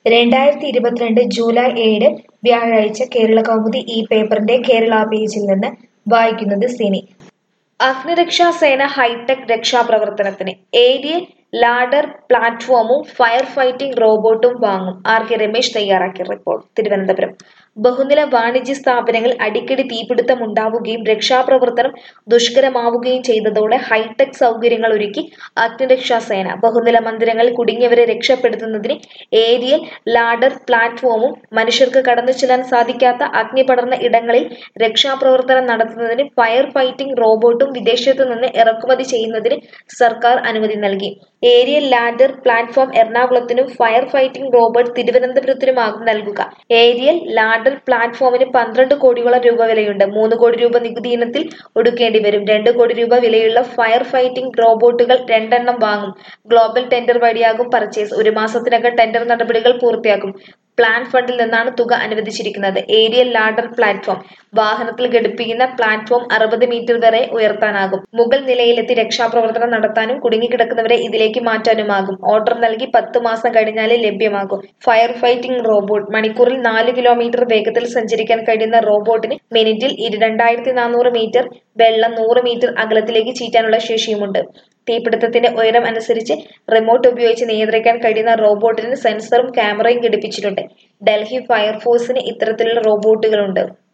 രണ്ടായിരത്തി ഇരുപത്തിരണ്ട് ജൂലൈ ഏഴ് വ്യാഴാഴ്ച കേരള കൗമുദി ഈ പേപ്പറിന്റെ കേരള പേജിൽ നിന്ന് വായിക്കുന്നത് സിനി അഗ്നിരക്ഷാ സേന ഹൈടെക് രക്ഷാപ്രവർത്തനത്തിന് ഏരിയൽ ലാഡർ പ്ലാറ്റ്ഫോമും ഫയർ ഫൈറ്റിംഗ് റോബോട്ടും വാങ്ങും ആർ കെ രമേശ് തയ്യാറാക്കിയ റിപ്പോർട്ട് തിരുവനന്തപുരം ബഹുനില വാണിജ്യ സ്ഥാപനങ്ങളിൽ അടിക്കടി തീപിടുത്തം ഉണ്ടാവുകയും രക്ഷാപ്രവർത്തനം ദുഷ്കരമാവുകയും ചെയ്തതോടെ ഹൈടെക് സൗകര്യങ്ങൾ ഒരുക്കി അഗ്നിരക്ഷാ സേന ബഹുനില മന്ദിരങ്ങളിൽ കുടുങ്ങിയവരെ രക്ഷപ്പെടുത്തുന്നതിന് ഏരിയൽ ലാഡർ പ്ലാറ്റ്ഫോമും മനുഷ്യർക്ക് കടന്നു ചെല്ലാൻ സാധിക്കാത്ത അഗ്നി പടർന്ന ഇടങ്ങളിൽ രക്ഷാപ്രവർത്തനം നടത്തുന്നതിന് ഫയർ ഫൈറ്റിംഗ് റോബോട്ടും വിദേശത്തു നിന്ന് ഇറക്കുമതി ചെയ്യുന്നതിന് സർക്കാർ അനുമതി നൽകി ഏരിയൽ ലാഡർ പ്ലാറ്റ്ഫോം എറണാകുളത്തിനും ഫയർ ഫൈറ്റിംഗ് റോബോട്ട് തിരുവനന്തപുരത്തിനുമാകും നൽകുക ഏരിയൽ ലാഡർ പ്ലാറ്റ്ഫോമിന് പന്ത്രണ്ട് കോടിയോളം രൂപ വിലയുണ്ട് മൂന്ന് കോടി രൂപ നികുതി ഇനത്തിൽ ഒടുക്കേണ്ടി വരും രണ്ട് കോടി രൂപ വിലയുള്ള ഫയർ ഫൈറ്റിംഗ് റോബോട്ടുകൾ രണ്ടെണ്ണം വാങ്ങും ഗ്ലോബൽ ടെൻഡർ വഴിയാകും പർച്ചേസ് ഒരു മാസത്തിനകം ടെൻഡർ നടപടികൾ പൂർത്തിയാക്കും പ്ലാൻ ഫണ്ടിൽ നിന്നാണ് തുക അനുവദിച്ചിരിക്കുന്നത് ഏരിയൽ ലാഡർ പ്ലാറ്റ്ഫോം വാഹനത്തിൽ ഘടിപ്പിക്കുന്ന പ്ലാറ്റ്ഫോം അറുപത് മീറ്റർ വരെ ഉയർത്താനാകും മുകൾ നിലയിലെത്തി രക്ഷാപ്രവർത്തനം നടത്താനും കുടുങ്ങിക്കിടക്കുന്നവരെ ഇതിലേക്ക് മാറ്റാനുമാകും ഓർഡർ നൽകി പത്ത് മാസം കഴിഞ്ഞാലേ ലഭ്യമാകും ഫയർ ഫൈറ്റിംഗ് റോബോട്ട് മണിക്കൂറിൽ നാല് കിലോമീറ്റർ വേഗത്തിൽ സഞ്ചരിക്കാൻ കഴിയുന്ന റോബോട്ടിന് മിനിറ്റിൽ രണ്ടായിരത്തി നാനൂറ് മീറ്റർ വെള്ളം നൂറ് മീറ്റർ അകലത്തിലേക്ക് ചീറ്റാനുള്ള ശേഷിയുമുണ്ട് തീപിടുത്തത്തിന്റെ ഉയരം അനുസരിച്ച് റിമോട്ട് ഉപയോഗിച്ച് നിയന്ത്രിക്കാൻ കഴിയുന്ന റോബോട്ടിന് സെൻസറും ക്യാമറയും ഘടിപ്പിച്ചിട്ടുണ്ട് ഡൽഹി ഫയർഫോഴ്സിന് ഇത്തരത്തിലുള്ള റോബോട്ടുകളുണ്ട്